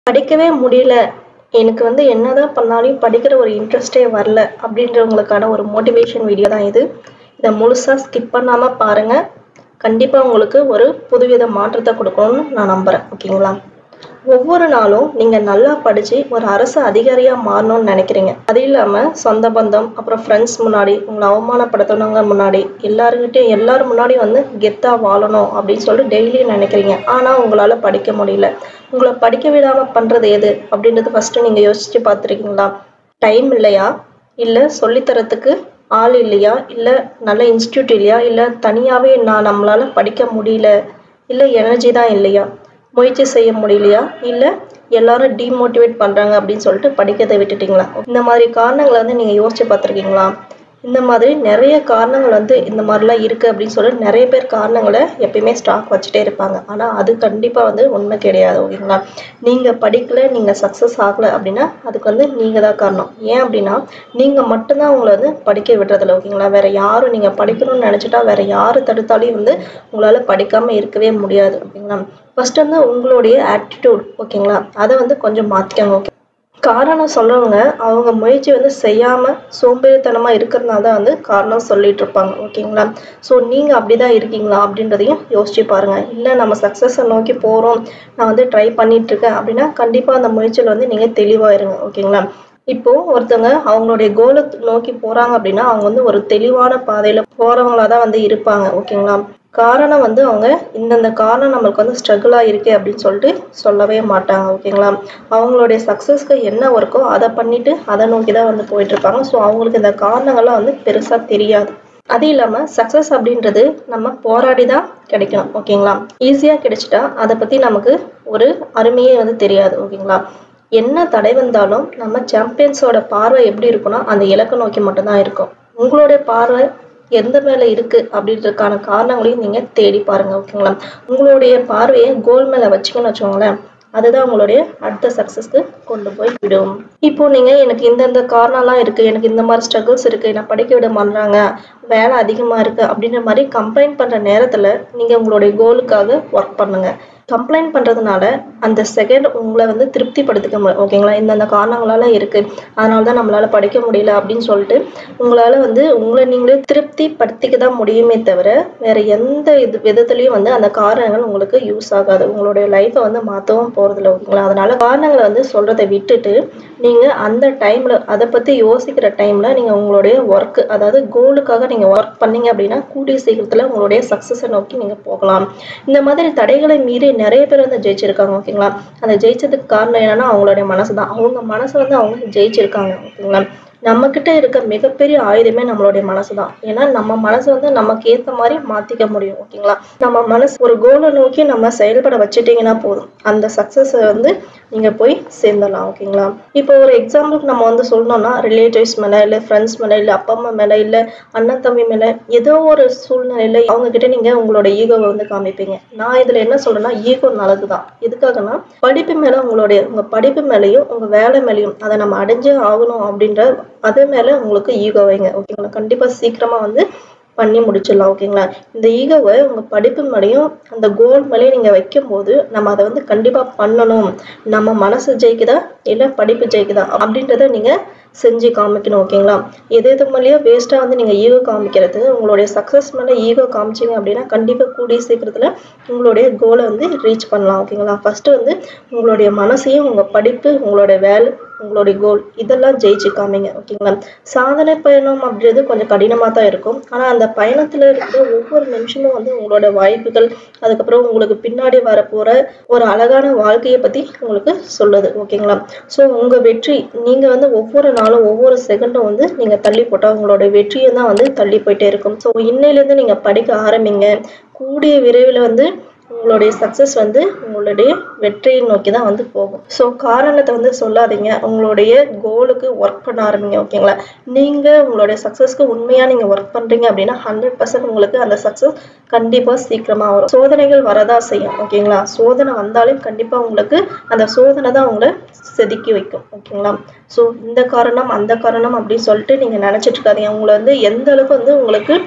படிக்கவே முடியல எனக்கு வந்து என்னதான் பண்ணாலும் படிக்கிற ஒரு இன்ட்ரெஸ்டே வரல அப்படின்றவங்களுக்கான ஒரு மோட்டிவேஷன் வீடியோ தான் இது இதை முழுசாக ஸ்கிப் பண்ணாமல் பாருங்கள் கண்டிப்பாக உங்களுக்கு ஒரு புதுவித மாற்றத்தை கொடுக்கணும்னு நான் நம்புகிறேன் ஓகேங்களா ஒவ்வொரு நாளும் நீங்கள் நல்லா படித்து ஒரு அரசு அதிகாரியாக மாறணும்னு நினைக்கிறீங்க அது இல்லாமல் சொந்த பந்தம் அப்புறம் ஃப்ரெண்ட்ஸ் முன்னாடி உங்களை அவமானப்படுத்தினவங்க முன்னாடி எல்லாருக்கிட்டையும் எல்லாரும் முன்னாடி வந்து கெத்தாக வாழணும் அப்படின்னு சொல்லிட்டு டெய்லியும் நினைக்கிறீங்க ஆனால் உங்களால் படிக்க முடியல உங்களை படிக்க விடாமல் பண்ணுறது எது அப்படின்றது ஃபஸ்ட்டு நீங்கள் யோசித்து பார்த்துருக்கீங்களா டைம் இல்லையா இல்லை சொல்லித்தரத்துக்கு ஆள் இல்லையா இல்லை நல்ல இன்ஸ்டியூட் இல்லையா இல்லை தனியாகவே நான் நம்மளால் படிக்க முடியல இல்லை எனர்ஜி தான் இல்லையா முயற்சி செய்ய முடியலையா இல்லை எல்லாரும் டிமோட்டிவேட் பண்ணுறாங்க அப்படின்னு சொல்லிட்டு படிக்கிறதை விட்டுட்டீங்களா இந்த மாதிரி காரணங்களை வந்து நீங்கள் யோசிச்சு பார்த்துருக்கீங்களா இந்த மாதிரி நிறைய காரணங்கள் வந்து இந்த மாதிரிலாம் இருக்குது அப்படின்னு சொல்லிட்டு நிறைய பேர் காரணங்களை எப்பயுமே ஸ்டாக் வச்சுட்டே இருப்பாங்க ஆனால் அது கண்டிப்பாக வந்து உண்மை கிடையாது ஓகேங்களா நீங்கள் படிக்கல நீங்கள் சக்ஸஸ் ஆகலை அப்படின்னா அதுக்கு வந்து நீங்கள் தான் காரணம் ஏன் அப்படின்னா நீங்கள் மட்டும்தான் உங்களை வந்து படிக்க விடுறதில்ல ஓகேங்களா வேற யாரும் நீங்கள் படிக்கணும்னு நினச்சிட்டா வேற யார் தடுத்தாலையும் வந்து உங்களால் படிக்காமல் இருக்கவே முடியாது ஓகேங்களா ஃபர்ஸ்ட் வந்து உங்களுடைய ஆட்டிடியூட் ஓகேங்களா அதை வந்து கொஞ்சம் மாற்றிக்கோங்க ஓகே காரணம் சொல்றவங்க அவங்க முயற்சி வந்து செய்யாம சோம்பேறித்தனமா இருக்கிறதுனால தான் வந்து காரணம் சொல்லிட்டு இருப்பாங்க ஓகேங்களா ஸோ நீங்க அப்படிதான் இருக்கீங்களா அப்படின்றதையும் யோசிச்சு பாருங்க இல்லை நம்ம சக்சஸை நோக்கி போறோம் நான் வந்து ட்ரை பண்ணிட்டு இருக்கேன் அப்படின்னா கண்டிப்பா அந்த முயற்சியில் வந்து நீங்க தெளிவா இருங்க ஓகேங்களா இப்போ ஒருத்தவங்க அவங்களுடைய கோலை நோக்கி போறாங்க அப்படின்னா அவங்க வந்து ஒரு தெளிவான பாதையில போறவங்களா தான் வந்து இருப்பாங்க ஓகேங்களா காரணம் வந்து அவங்க இந்தந்த காரணம் நம்மளுக்கு வந்து ஸ்ட்ரகிளாக இருக்கு அப்படின்னு சொல்லிட்டு சொல்லவே மாட்டாங்க ஓகேங்களா அவங்களுடைய சக்ஸஸ்க்கு என்ன ஒர்க்கோ அதை பண்ணிட்டு அதை நோக்கி தான் வந்து போயிட்டு இருப்பாங்க ஸோ அவங்களுக்கு இந்த காரணங்கள்லாம் வந்து பெருசாக தெரியாது அது இல்லாமல் சக்ஸஸ் அப்படின்றது நம்ம போராடி தான் கிடைக்கணும் ஓகேங்களா ஈஸியாக கிடைச்சிட்டா அதை பற்றி நமக்கு ஒரு அருமையே வந்து தெரியாது ஓகேங்களா என்ன தடை வந்தாலும் நம்ம சாம்பியன்ஸோட பார்வை எப்படி இருக்குன்னா அந்த இலக்கை நோக்கி மட்டும்தான் இருக்கும் உங்களுடைய பார்வை எந்த மேல இருக்கு அப்படின்றதுக்கான காரணங்களையும் நீங்க தேடி பாருங்க ஓகேங்களா உங்களுடைய பார்வையை கோல் மேல வச்சுக்கணும்னு வச்சுக்கோங்களேன் அதுதான் உங்களுடைய அடுத்த சக்சஸ்க்கு கொண்டு போய் விடும் இப்போ நீங்க எனக்கு இந்தந்த காரணம்லாம் இருக்கு எனக்கு இந்த மாதிரி ஸ்ட்ரகிள்ஸ் இருக்கு நான் படிக்க விட மாட்டாங்க வேலை அதிகமா இருக்கு அப்படின்ற மாதிரி கம்ப்ளைண்ட் பண்ற நேரத்துல நீங்க உங்களுடைய கோலுக்காக ஒர்க் பண்ணுங்க கம்ப்ளைண்ட் பண்ணுறதுனால அந்த செகண்ட் உங்களை வந்து திருப்திப்படுத்திக்க முடியும் ஓகேங்களா இந்தந்த காரணங்களால இருக்கு அதனால தான் நம்மளால படிக்க முடியல அப்படின்னு சொல்லிட்டு உங்களால வந்து உங்களை நீங்களே திருப்திப்படுத்திக்க தான் முடியுமே தவிர வேற எந்த இது விதத்துலையும் வந்து அந்த காரணங்கள் உங்களுக்கு யூஸ் ஆகாது உங்களுடைய லைஃப்பை வந்து மாற்றவும் போகிறதில்ல ஓகேங்களா அதனால காரணங்களை வந்து சொல்றதை விட்டுட்டு நீங்க அந்த டைம்ல அதை பத்தி யோசிக்கிற டைம்ல நீங்க உங்களுடைய ஒர்க் அதாவது கோலுக்காக நீங்க ஒர்க் பண்ணீங்க அப்படின்னா கூடிய சீக்கிரத்துல உங்களுடைய சக்சஸை நோக்கி நீங்க போகலாம் இந்த மாதிரி தடைகளை மீறி நிறைய பேர் வந்து ஜெயிச்சிருக்காங்க ஓகேங்களா அந்த ஜெயிச்சதுக்கு காரணம் என்னன்னா அவங்களுடைய மனசு தான் அவங்க மனசை வந்து அவங்க ஜெயிச்சிருக்காங்க ஓகேங்களா நம்ம கிட்ட இருக்க மிகப்பெரிய ஆயுதமே நம்மளுடைய மனசு தான் ஏன்னா நம்ம மனசை வந்து நமக்கு ஏத்த மாதிரி மாத்திக்க முடியும் ஓகேங்களா நம்ம மனசு ஒரு கோலை நோக்கி நம்ம செயல்பட வச்சுட்டீங்கன்னா போதும் அந்த சக்சஸ் வந்து நீங்க போய் சேர்ந்துடலாம் ஓகேங்களா இப்போ ஒரு எக்ஸாம்பிளுக்கு நம்ம வந்து சொல்லணும்னா ரிலேட்டிவ்ஸ் மேல இல்ல ஃப்ரெண்ட்ஸ் மேல இல்ல அப்பா அம்மா மேல இல்ல அண்ணன் தம்பி மேல ஏதோ ஒரு சூழ்நிலையில அவங்க கிட்ட நீங்க உங்களோட ஈகோவை வந்து காமிப்பீங்க நான் இதுல என்ன சொல்றேன்னா ஈகோ நல்லதுதான் எதுக்காகனா படிப்பு மேல உங்களுடைய உங்க படிப்பு மேலயும் உங்க வேலை மேலயும் அதை நம்ம அடைஞ்சே ஆகணும் அப்படின்ற அது மேல உங்களுக்கு ஈகோ வைங்க ஓகேங்களா கண்டிப்பா சீக்கிரமா வந்து பண்ணி முடிச்சிடலாம் ஓகேங்களா இந்த ஈகோவை உங்க படிப்பு மேலேயும் அந்த கோல் மேலேயும் நீங்க வைக்கும்போது நம்ம அதை வந்து கண்டிப்பா பண்ணணும் நம்ம மனசு ஜெயிக்குதா இல்ல படிப்பு ஜெயிக்குதா அப்படின்றத நீங்க செஞ்சு காமிக்கணும் ஓகேங்களா எது எது மேலேயோ வேஸ்ட்டாக வந்து நீங்கள் ஈகோ காமிக்கிறது உங்களுடைய சக்ஸஸ் மேலே ஈகோ காமிச்சிங்க அப்படின்னா கண்டிப்பாக கூடிய சீக்கிரத்தில் உங்களுடைய கோலை வந்து ரீச் பண்ணலாம் ஓகேங்களா ஃபஸ்ட்டு வந்து உங்களுடைய மனசையும் உங்கள் படிப்பு உங்களுடைய வேலை உங்களுடைய கோல் இதெல்லாம் ஜெயிச்சு காமிங்க ஓகேங்களா சாதனை பயணம் அப்படின்றது கொஞ்சம் கடினமாக தான் இருக்கும் ஆனால் அந்த பயணத்தில் இருக்கிற ஒவ்வொரு நிமிஷமும் வந்து உங்களோட வாய்ப்புகள் அதுக்கப்புறம் உங்களுக்கு பின்னாடி வரப்போகிற ஒரு அழகான வாழ்க்கையை பற்றி உங்களுக்கு சொல்லுது ஓகேங்களா ஸோ உங்கள் வெற்றி நீங்கள் வந்து ஒவ்வொரு நாளும் ஒவ்வொரு செகண்டும் வந்து நீங்கள் தள்ளி போட்டால் உங்களோட வெற்றியை தான் வந்து தள்ளி போயிட்டே இருக்கும் ஸோ இன்னையிலேருந்து நீங்கள் படிக்க ஆரம்பிங்க கூடிய விரைவில் வந்து உங்களுடைய சக்ஸஸ் வந்து உங்களுடைய வெற்றியை நோக்கி தான் வந்து போகும் ஸோ காரணத்தை வந்து சொல்லாதீங்க உங்களுடைய கோலுக்கு ஒர்க் பண்ண ஆரம்பிங்க ஓகேங்களா நீங்கள் உங்களுடைய சக்ஸஸ்க்கு உண்மையாக நீங்கள் ஒர்க் பண்ணுறீங்க அப்படின்னா ஹண்ட்ரட் பர்சன்ட் உங்களுக்கு அந்த சக்ஸஸ் கண்டிப்பாக சீக்கிரமாக வரும் சோதனைகள் வரதா செய்யும் ஓகேங்களா சோதனை வந்தாலும் கண்டிப்பாக உங்களுக்கு அந்த சோதனை தான் உங்களை செதுக்கி வைக்கும் ஓகேங்களா ஸோ இந்த காரணம் அந்த காரணம் அப்படின்னு சொல்லிட்டு நீங்கள் நினச்சிட்டு இருக்காதீங்க உங்களை வந்து எந்த அளவுக்கு வந்து உங்களுக்கு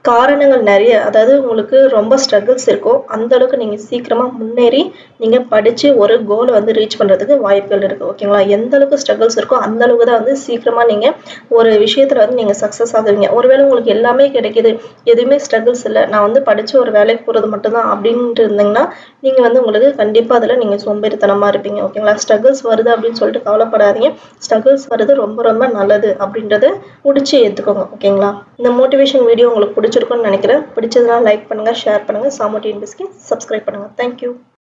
காரணங்கள் நிறைய அதாவது உங்களுக்கு ரொம்ப ஸ்ட்ரகிள்ஸ் இருக்கும் அந்த அளவுக்கு நீங்கள் சீக்கிரமாக முன்னேறி நீங்கள் படித்து ஒரு கோலை வந்து ரீச் பண்ணுறதுக்கு வாய்ப்புகள் இருக்குது ஓகேங்களா எந்த அளவுக்கு ஸ்ட்ரகிள்ஸ் இருக்கோ அந்த அளவுக்கு தான் வந்து சீக்கிரமாக நீங்கள் ஒரு விஷயத்தில் வந்து நீங்கள் சக்ஸஸ் ஆகுவீங்க ஒருவேளை உங்களுக்கு எல்லாமே கிடைக்கிது எதுவுமே ஸ்ட்ரகிள்ஸ் இல்லை நான் வந்து படித்து ஒரு வேலைக்கு போகிறது மட்டும்தான் அப்படின்ட்டு இருந்தீங்கன்னா நீங்கள் வந்து உங்களுக்கு கண்டிப்பாக அதில் நீங்கள் சோம்பேறித்தனமாக இருப்பீங்க ஓகேங்களா ஸ்ட்ரகிள்ஸ் வருது அப்படின்னு சொல்லிட்டு கவலைப்படாதீங்க ஸ்ட்ரகிள்ஸ் வருது ரொம்ப ரொம்ப நல்லது அப்படின்றத பிடிச்சி ஏற்றுக்கோங்க ஓகேங்களா இந்த மோட்டிவேஷன் வீடியோ உங்களுக்கு பிடிச்சிருக்கும்னு நினைக்கிறேன் பிடிச்சதுனா லைக் பண்ணுங்கள் ஷேர் பண்ணுங்கள் சாமோ டிஎன்பிஎஸ்க்கு சப்ஸ்கிரைப் பண்ணுங்கள் தேங்க்யூ